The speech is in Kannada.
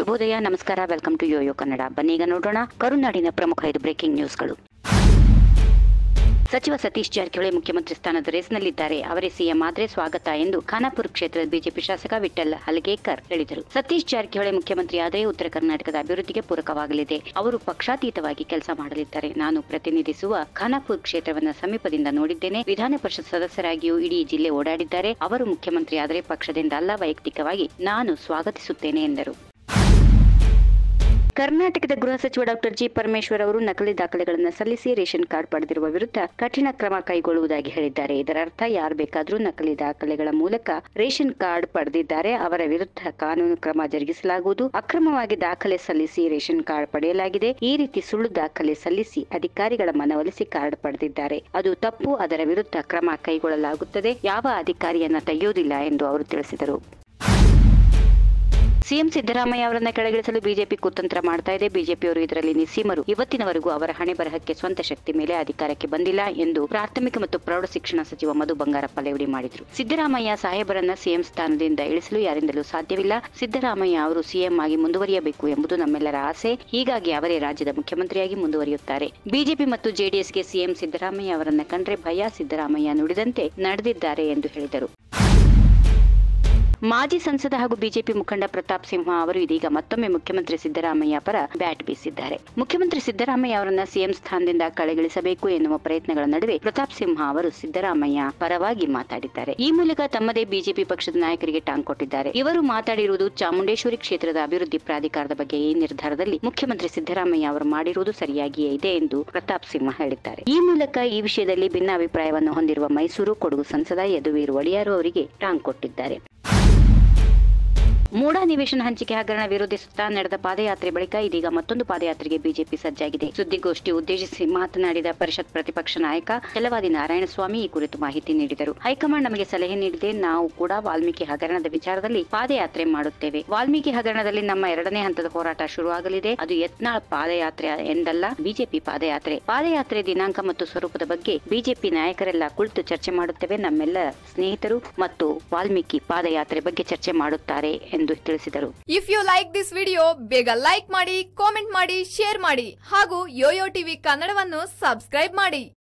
ಶುಭೋದಯ ನಮಸ್ಕಾರ ವೆಲ್ಕಮ್ ಟು ಯೋಯೋ ಕನ್ನಡ ಬನ್ನೀಗ ನೋಡೋಣ ಕರುನಾಡಿನ ಪ್ರಮುಖ ಐದು ಬ್ರೇಕಿಂಗ್ ನ್ಯೂಸ್ಗಳು ಸಚಿವ ಸತೀಶ್ ಜಾರಕಿಹೊಳಿ ಮುಖ್ಯಮಂತ್ರಿ ಸ್ಥಾನದ ರೇಸ್ನಲ್ಲಿದ್ದಾರೆ ಅವರೇ ಸಿಎಂ ಆದ್ರೆ ಸ್ವಾಗತ ಎಂದು ಖಾನಾಪುರ ಕ್ಷೇತ್ರದ ಬಿಜೆಪಿ ಶಾಸಕ ವಿಠಲ್ ಹಲಗೇಕರ್ ಹೇಳಿದರು ಸತೀಶ್ ಜಾರಕಿಹೊಳಿ ಮುಖ್ಯಮಂತ್ರಿ ಆದರೆ ಉತ್ತರ ಕರ್ನಾಟಕದ ಅಭಿವೃದ್ಧಿಗೆ ಪೂರಕವಾಗಲಿದೆ ಅವರು ಪಕ್ಷಾತೀತವಾಗಿ ಕೆಲಸ ಮಾಡಲಿದ್ದಾರೆ ನಾನು ಪ್ರತಿನಿಧಿಸುವ ಖಾನಾಪುರ ಕ್ಷೇತ್ರವನ್ನ ಸಮೀಪದಿಂದ ನೋಡಿದ್ದೇನೆ ವಿಧಾನ ಪರಿಷತ್ ಸದಸ್ಯರಾಗಿಯೂ ಇಡೀ ಜಿಲ್ಲೆ ಓಡಾಡಿದ್ದಾರೆ ಅವರು ಮುಖ್ಯಮಂತ್ರಿ ಆದರೆ ಪಕ್ಷದಿಂದ ಅಲ್ಲ ವೈಯಕ್ತಿಕವಾಗಿ ನಾನು ಸ್ವಾಗತಿಸುತ್ತೇನೆ ಎಂದರು ಕರ್ನಾಟಕದ ಗೃಹ ಸಚಿವ ಡಾಕ್ಟರ್ ಜಿ ಪರಮೇಶ್ವರ್ ಅವರು ನಕಲಿ ದಾಖಲೆಗಳನ್ನು ಸಲ್ಲಿಸಿ ರೇಷನ್ ಕಾರ್ಡ್ ಪಡೆದಿರುವ ವಿರುದ್ಧ ಕಠಿಣ ಕ್ರಮ ಕೈಗೊಳ್ಳುವುದಾಗಿ ಹೇಳಿದ್ದಾರೆ ಇದರ ಅರ್ಥ ಯಾರು ಬೇಕಾದರೂ ನಕಲಿ ದಾಖಲೆಗಳ ಮೂಲಕ ರೇಷನ್ ಕಾರ್ಡ್ ಪಡೆದಿದ್ದಾರೆ ಅವರ ವಿರುದ್ಧ ಕಾನೂನು ಕ್ರಮ ಜರುಗಿಸಲಾಗುವುದು ಅಕ್ರಮವಾಗಿ ದಾಖಲೆ ಸಲ್ಲಿಸಿ ರೇಷನ್ ಕಾರ್ಡ್ ಪಡೆಯಲಾಗಿದೆ ಈ ರೀತಿ ಸುಳ್ಳು ದಾಖಲೆ ಸಲ್ಲಿಸಿ ಅಧಿಕಾರಿಗಳ ಮನವೊಲಿಸಿ ಕಾರ್ಡ್ ಪಡೆದಿದ್ದಾರೆ ಅದು ತಪ್ಪು ಅದರ ವಿರುದ್ಧ ಕ್ರಮ ಕೈಗೊಳ್ಳಲಾಗುತ್ತದೆ ಯಾವ ಅಧಿಕಾರಿಯನ್ನ ತೆಗೆಯುವುದಿಲ್ಲ ಎಂದು ಅವರು ತಿಳಿಸಿದರು ಸಿಎಂ ಸಿದ್ದರಾಮಯ್ಯ ಅವರನ್ನ ಕೆಳಗಿಳಿಸಲು ಬಿಜೆಪಿ ಕುತಂತ್ರ ಮಾಡ್ತಾ ಇದೆ ಬಿಜೆಪಿಯವರು ಇದರಲ್ಲಿ ನಿಸ್ಸೀಮರು ಇವತ್ತಿನವರೆಗೂ ಅವರ ಹಣೆ ಬರಹಕ್ಕೆ ಸ್ವಂತ ಶಕ್ತಿ ಮೇಲೆ ಅಧಿಕಾರಕ್ಕೆ ಬಂದಿಲ್ಲ ಎಂದು ಪ್ರಾಥಮಿಕ ಮತ್ತು ಪ್ರೌಢ ಶಿಕ್ಷಣ ಸಚಿವ ಮಧು ಬಂಗಾರಪ್ಪ ಲೇವಡಿ ಮಾಡಿದರು ಸಿದ್ದರಾಮಯ್ಯ ಸಾಹೇಬರನ್ನ ಸಿಎಂ ಸ್ಥಾನದಿಂದ ಇಳಿಸಲು ಯಾರಿಂದಲೂ ಸಾಧ್ಯವಿಲ್ಲ ಸಿದ್ದರಾಮಯ್ಯ ಅವರು ಸಿಎಂ ಆಗಿ ಮುಂದುವರಿಯಬೇಕು ಎಂಬುದು ನಮ್ಮೆಲ್ಲರ ಆಸೆ ಹೀಗಾಗಿ ಅವರೇ ರಾಜ್ಯದ ಮುಖ್ಯಮಂತ್ರಿಯಾಗಿ ಮುಂದುವರಿಯುತ್ತಾರೆ ಬಿಜೆಪಿ ಮತ್ತು ಜೆಡಿಎಸ್ಗೆ ಸಿಎಂ ಸಿದ್ದರಾಮಯ್ಯ ಅವರನ್ನ ಕಂಡ್ರೆ ಭಯ ಸಿದ್ದರಾಮಯ್ಯ ನುಡಿದಂತೆ ನಡೆದಿದ್ದಾರೆ ಎಂದು ಹೇಳಿದರು ಮಾಜಿ ಸಂಸದ ಹಾಗೂ ಬಿಜೆಪಿ ಮುಖಂಡ ಪ್ರತಾಪ್ ಸಿಂಹ ಅವರು ಇದೀಗ ಮತ್ತೊಮ್ಮೆ ಮುಖ್ಯಮಂತ್ರಿ ಸಿದ್ದರಾಮಯ್ಯ ಪರ ಬ್ಯಾಟ್ ಬೀಸಿದ್ದಾರೆ ಮುಖ್ಯಮಂತ್ರಿ ಸಿದ್ದರಾಮಯ್ಯ ಅವರನ್ನ ಸಿಎಂ ಸ್ಥಾನದಿಂದ ಕಳೆಗಿಳಿಸಬೇಕು ಎನ್ನುವ ಪ್ರಯತ್ನಗಳ ನಡುವೆ ಪ್ರತಾಪ್ ಸಿಂಹ ಅವರು ಸಿದ್ದರಾಮಯ್ಯ ಪರವಾಗಿ ಮಾತಾಡಿದ್ದಾರೆ ಈ ಮೂಲಕ ತಮ್ಮದೇ ಬಿಜೆಪಿ ಪಕ್ಷದ ನಾಯಕರಿಗೆ ಟಾಂಗ್ ಕೊಟ್ಟಿದ್ದಾರೆ ಇವರು ಮಾತಾಡಿರುವುದು ಚಾಮುಂಡೇಶ್ವರಿ ಕ್ಷೇತ್ರದ ಅಭಿವೃದ್ಧಿ ಪ್ರಾಧಿಕಾರದ ಬಗ್ಗೆ ಈ ನಿರ್ಧಾರದಲ್ಲಿ ಮುಖ್ಯಮಂತ್ರಿ ಸಿದ್ದರಾಮಯ್ಯ ಅವರು ಮಾಡಿರುವುದು ಸರಿಯಾಗಿಯೇ ಇದೆ ಎಂದು ಪ್ರತಾಪ್ ಸಿಂಹ ಹೇಳಿದ್ದಾರೆ ಈ ಮೂಲಕ ಈ ವಿಷಯದಲ್ಲಿ ಭಿನ್ನಾಭಿಪ್ರಾಯವನ್ನು ಹೊಂದಿರುವ ಮೈಸೂರು ಕೊಡಗು ಸಂಸದ ಯದುವೀರ್ ಒಡೆಯಾರು ಅವರಿಗೆ ಟಾಂಗ್ ಕೊಟ್ಟಿದ್ದಾರೆ ಮೂಡಾ ನಿವೇಶನ ಹಂಚಿಕೆ ಹಗರಣ ವಿರೋಧಿಸುತ್ತಾ ನಡೆದ ಪಾದಯಾತ್ರೆ ಬಳಿಕ ಇದೀಗ ಮತ್ತೊಂದು ಪಾದಯಾತ್ರೆಗೆ ಬಿಜೆಪಿ ಸಜ್ಜಾಗಿದೆ ಸುದ್ದಿಗೋಷ್ಠಿ ಉದ್ದೇಶಿಸಿ ಮಾತನಾಡಿದ ಪರಿಷತ್ ಪ್ರತಿಪಕ್ಷ ನಾಯಕ ಚಲವಾದಿ ನಾರಾಯಣಸ್ವಾಮಿ ಈ ಕುರಿತು ಮಾಹಿತಿ ನೀಡಿದರು ಹೈಕಮಾಂಡ್ ನಮಗೆ ಸಲಹೆ ನೀಡಿದೆ ನಾವು ಕೂಡ ವಾಲ್ಮೀಕಿ ಹಗರಣದ ವಿಚಾರದಲ್ಲಿ ಪಾದಯಾತ್ರೆ ಮಾಡುತ್ತೇವೆ ವಾಲ್ಮೀಕಿ ಹಗರಣದಲ್ಲಿ ನಮ್ಮ ಎರಡನೇ ಹಂತದ ಹೋರಾಟ ಶುರುವಾಗಲಿದೆ ಅದು ಯತ್ನಾಳ್ ಪಾದಯಾತ್ರೆ ಎಂದಲ್ಲ ಬಿಜೆಪಿ ಪಾದಯಾತ್ರೆ ಪಾದಯಾತ್ರೆ ದಿನಾಂಕ ಮತ್ತು ಸ್ವರೂಪದ ಬಗ್ಗೆ ಬಿಜೆಪಿ ನಾಯಕರೆಲ್ಲ ಕುಳಿತು ಚರ್ಚೆ ಮಾಡುತ್ತೇವೆ ನಮ್ಮೆಲ್ಲ ಸ್ನೇಹಿತರು ಮತ್ತು ವಾಲ್ಮೀಕಿ ಪಾದಯಾತ್ರೆ ಬಗ್ಗೆ ಚರ್ಚೆ ಮಾಡುತ್ತಾರೆ ಎಂದು ತಿಳಿಸಿದರು if you like this video ಬೇಗ ಲೈಕ್ ಮಾಡಿ ಕಾಮೆಂಟ್ ಮಾಡಿ ಶೇರ್ ಮಾಡಿ ಹಾಗೂ ಯೋಯೋ ಟಿವಿ ಕನ್ನಡವನ್ನು ಸಬ್ಸ್ಕ್ರೈಬ್ ಮಾಡಿ